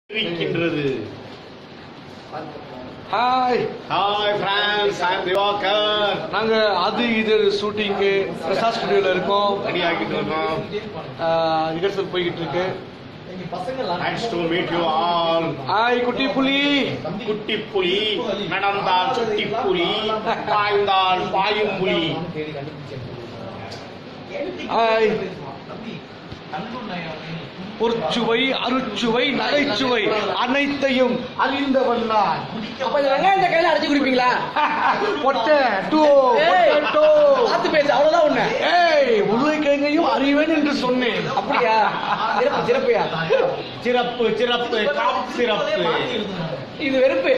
இருக்கின்றது hi hi friends I am Divakar நாங்க அது இது ஷூட்டிங்கு பிரசாத் ஸ்டுடியோல இருக்கோம் ரெடி ஆகிட்டு இருக்கோம் ரிஹர்சல் போய்கிட்டு இருக்கு nice to meet you all hi குட்டி புலி குட்டி புலி நடந்தால் சுட்டி புலி பாய்ந்தால் பாயும் புலி ஹாய் பொற்சுவை அருச்சுவை நகைச்சுவை அனைத்தையும் அறிந்தவன் நான் அப்ப இந்த வெங்காயத்தை கையில அடைச்சு குடிப்பீங்களா பொட்டை டூ ஏய், பொட்டை டூ பார்த்து பேசு அவ்வளவுதான் ஒண்ணு ஏய் உருளைக்கிழங்கையும் அறிவேன் என்று சொன்னேன் அப்படியா சிறப்பு சிறப்புயா சிறப்பு சிறப்பு காப் சிறப்பு இது வெறுப்பு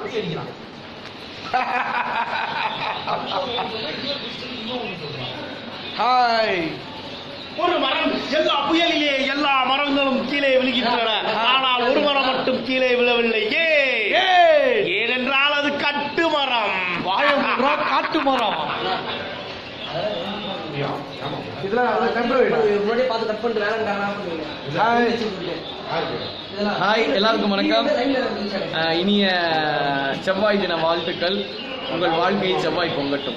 ஹாய் ஒரு மரம் எல்லா புயலிலே எல்லா மரங்களும் கீழே விழுகின்றன ஆனால் ஒரு மரம் மட்டும் கீழே விழவில்லை ஏ ஏய் ஏனென்றால் அது கட்டு மரம் வாழை காட்டு மரம் இதெல்லாம் டெம்பரரி முன்னாடியே பார்த்து கட் பண்ணிட்டு வேலை ஹாய் எல்லாருக்கும் வணக்கம் அஹ், இனிய செவ்வாய் தின வாழ்த்துக்கள் உங்கள் வாழ்க்கையில் செவ்வாய் பொங்கட்டும்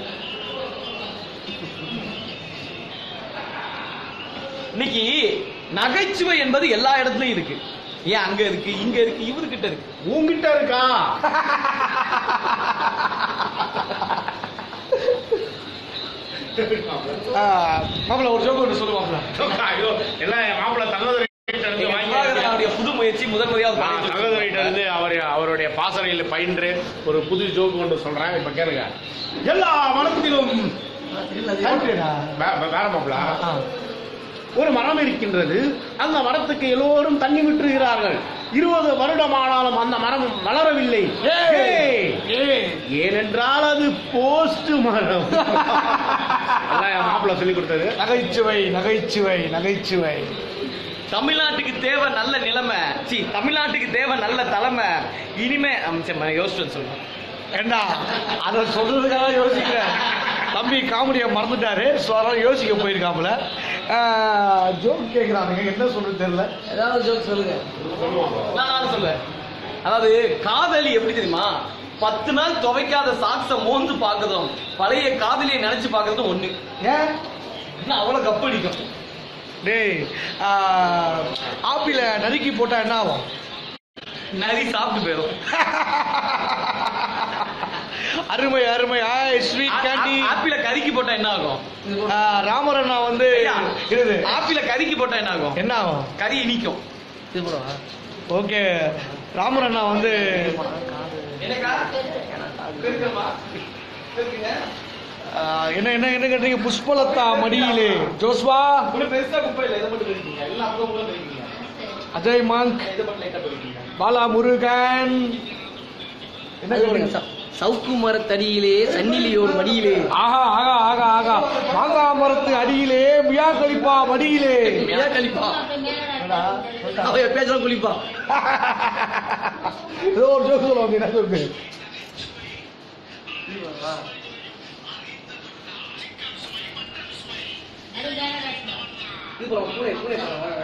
இன்னைக்கு நகைச்சுவை என்பது எல்லா இடத்துலயும் இருக்கு ஏன் அங்க இருக்கு இங்க இருக்கு இவர்கிட்ட இருக்கு உங்ககிட்ட இருக்கா மாப்பிள ஒரு ஜோக் ஒன்று சொல்லு மாப்பிள ஐயோ எல்லாம் என் மாப்பிள்ள தங்கதுரை இருந்து வாங்கி அவருடைய புது முயற்சி முதல் முறையாக நான் தங்கதுரைட்ட இருந்து அவர் அவருடைய பாசறையில் பயின்று ஒரு புது ஜோக்கு கொண்டு சொல்றேன் இப்ப கேளுங்க எல்லா மரத்திலும் வே- வே- வேற மாப்பிள ஒரு மரம் இருக்கின்றது அந்த மரத்துக்கு எல்லோரும் தண்ணி விட்டுகிறார்கள் இருபது வருடமானாலும் அந்த மரம் வளரவில்லை ஏய்! ஏனென்றால் அது போஸ்ட் மரம் அதான் என் மாப்பிள்ள சொல்லி கொடுத்தது நகைச்சுவை நகைச்சுவை நகைச்சுவை தமிழ்நாட்டுக்கு தேவை நல்ல நிலைமை சி தமிழ்நாட்டுக்கு தேவை நல்ல தலைமை இனிமே அம், சரி, நான் யோசிச்சு சொல்றேன் ஏண்டா அதை சொல்றதுக்காக யோசிக்கிறேன் தம்பி காமெடியை மறந்துட்டாரு ஸோ அதனால யோசிக்க போயிருக்காப்புல ஜோக் கேட்குறானுங்க என்ன சொல்றது தெரியல ஏதாவது ஜோக் சொல்லுங்க நான் நான் சொல்லுவேன் அதாவது காதலி எப்படி தெரியுமா பத்து நாள் துவைக்காத சாக்ஸ மோந்து பார்க்கறதும் பழைய காதலியை நினைச்சு பார்க்கறதும் ஒண்ணு ஏன் இன்னும் அவ்வளவு கப்படிக்கும் டேய் ஆப்பிள நறுக்கி போட்டா என்ன ஆகும் நரி சாப்பிட்டு போயிடும் அருமை அருமை ஆய் ஸ்வீட் கேண்டி ஆப்பிள கறிக்கு போட்டா என்ன ஆகும் ராமர் அண்ணா வந்து ஐயா, இருது ஆப்பிள கறிக்கு போட்டா என்ன ஆகும் என்ன ஆகும் கறி இனிக்கும் இது போடவா ஓகே ராமர் அண்ணா வந்து ஆஹ், என்ன என்ன என்ன கேட்டீங்க புஷ்பலதா மடியிலே ஜோஸ்வா பெருசா குப்பை இல்லை இதை மட்டும் போயிருக்கீங்க எல்லா பக்கமும் போயிருக்கீங்க அஜய் மங்க் இதை மட்டும் லைட்டா போயிருக்கீங்க பாலா முருகன் என்ன கேட்டீங்க? சவுக்கு மரத்தடியிலே சன்னிலியோர் மடியிலே ஆகா ஆகா ஆகா ஆகா மாங்கா மரத்து அடியிலே மியா கலிப்பா மடியிலே மியா கலிப்பா அவ எப்பயாச்சும் குளிப்பா ஏதோ ஒரு ஜோக்கு சொல்லுவாங்க என்ன ஜோக்கு இது போறோம் பூனை பூனை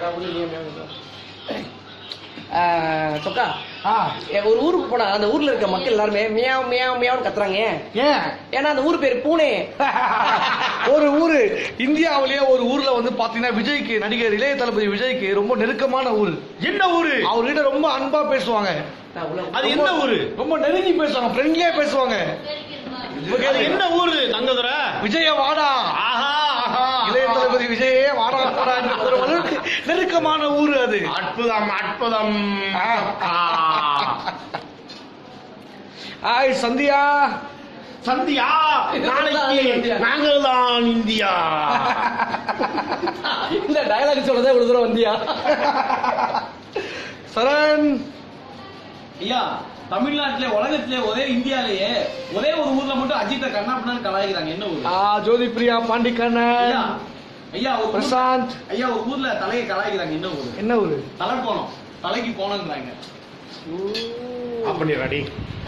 சொக்கா ஆ ஏ, ஒரு ஊருக்கு போனா அந்த ஊர்ல இருக்க மக்கள் எல்லாருமே மியாவ் மியாவ் மியாவ்னு கத்துறாங்க ஏன் ஏன் ஏன்னா அந்த ஊர் பேர் பூனே ஒரு ஊரு இந்தியாவிலேயே ஒரு ஊர்ல வந்து பாத்தீங்கன்னா விஜய்க்கு நடிகர் இளைய தளபதி விஜய்க்கு ரொம்ப நெருக்கமான ஊரு என்ன ஊரு அவர்கிட்ட ரொம்ப அன்பா பேசுவாங்க நான் உள்ள- அது என்ன ஊரு ரொம்ப நெருங்கி பேசுவாங்க ஃப்ரெண்ட்லியா பேசுவாங்க அது என்ன ஊரு தங்கதுரை விஜய வாடா ஆஹா ஆஹா இளைய தளபதி விஜயே வாடா வாடா என்று கூறும் அளவுக்கு நெருக்கமான ஊரு அது அற்புதம் அற்புதம் ஆ. ஆய் சந்தியா சந்தியா நாளைக்கு நாங்கள் தான் இந்தியா இந்த டயலாக் சொல்லதே ஒரு தூரம் வந்தியா சரண் ஐயா தமிழ்நாட்டிலே உலகத்திலே ஒரே இந்தியாலேயே ஒரே ஒரு ஊர்ல மட்டும் அஜித்தை கண்ணாப்பண்ணு கலாய்க்கிறாங்க என்ன ஊர் ஆ, ஜோதி பிரியா ஐயா பாண்டிக்கண்ணன் ஐயா ஒரு ஊர்- பிரசாந்த் ஐயா ஒரு ஊர்ல தலையை கலாய்க்கிறாங்க என்ன ஊர் என்ன ஊரு தலை போனோம் தலைக்கு போனோங்கிறாங்க அப்ப நீ ரெடி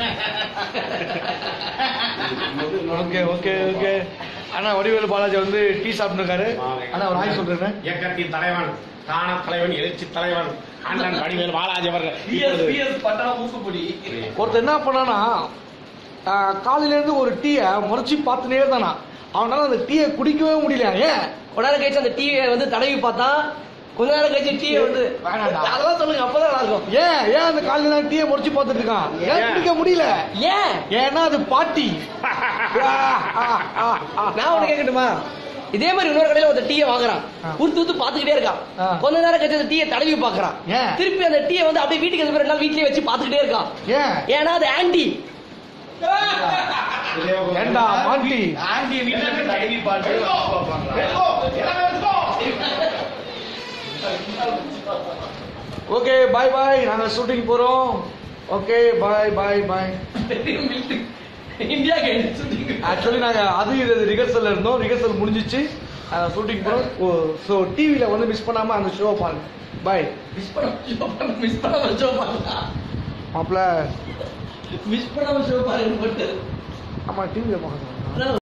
ஓகே ஓகே ஓகே அண்ணா வடிவேலு பாலாஜி வந்து டீ சாப்பிட்டுருக்காரு அண்ணா ஒரு ஆய் சொல்றேன் இயக்கத்தின் தலைவன் தான தலைவன் எழுச்சி தலைவன் அண்ணன் வடிவேல் பாலாஜி அவர்கள் பிஎஸ் இப்பொழுது பிஎஸ் பட்டணம் மூக்குப்பொடி ஒருத்தர் என்ன பண்ணானா ஆஹ், காலையில இருந்து ஒரு டீயை முறைச்சி பார்த்துனே இருந்தானா அவனால அந்த டீயை குடிக்கவே முடியல ஏன் கொஞ்ச நேரம் கழிச்சு அந்த டீயை வந்து தடவி பார்த்தா கொஞ்ச நேரம் கழிச்சு டீயை வந்து வேணாம்டா. அதெல்லாம் சொல்லுங்க அப்பதான் நல்லா இருக்கும் ஏன் ஏன் அந்த காலையில டீயை முறைச்சி பார்த்துட்டு இருக்கான் ஏன் ஏன்? குடிக்க முடியல ஏன் ஏன்னா அது பாட்டி ஆ, ஆ, ஆ, ஆ. நான் ஒண்ணு கேட்கட்டுமா இதே மாதிரி இன்னொரு கடையில ஒரு டீயை வாங்குறான் ஆ. உத்து உத்து பாத்துக்கிட்டே இருக்கான் ஆ. கொஞ்ச நேரம் கழிச்சு அந்த டீயை தடவி பாக்குறான் ஏன்? திருப்பி அந்த டீயை வந்து அப்படியே வீட்டுக்கு வந்து ரெண்டு நாள் வீட்லயே வச்சு பாத்துக்கிட்டே இருக்கான் ஏன் ஏன்னா அது ஆன்டி ஏண்டா பாட்டி ஆண்டி வீட்டுல தடவி பாட்டு ஓகே பாய் பாய் நாங்க ஷூட்டிங் போறோம் ஓகே பாய் பாய் பாய் இந்தியா கேட்டு சுத்திங்க ஆக்சுவலி நாங்க அது இது ரிஹர்சல்ல இருந்தோம் ரிஹர்சல் முடிஞ்சிச்சு ஷூட்டிங் போறோம் ஸோ டிவில வந்து மிஸ் பண்ணாம அந்த ஷோ பாருங்க பாய் மிஸ் பண்ண மிஸ் பண்ண ஷோ பண்ணலாம் மாப்பிள்ள மிஸ் பண்ணாம ஷோ பாருங்க போட்டு ஆமா டிவில பார்க்கணும்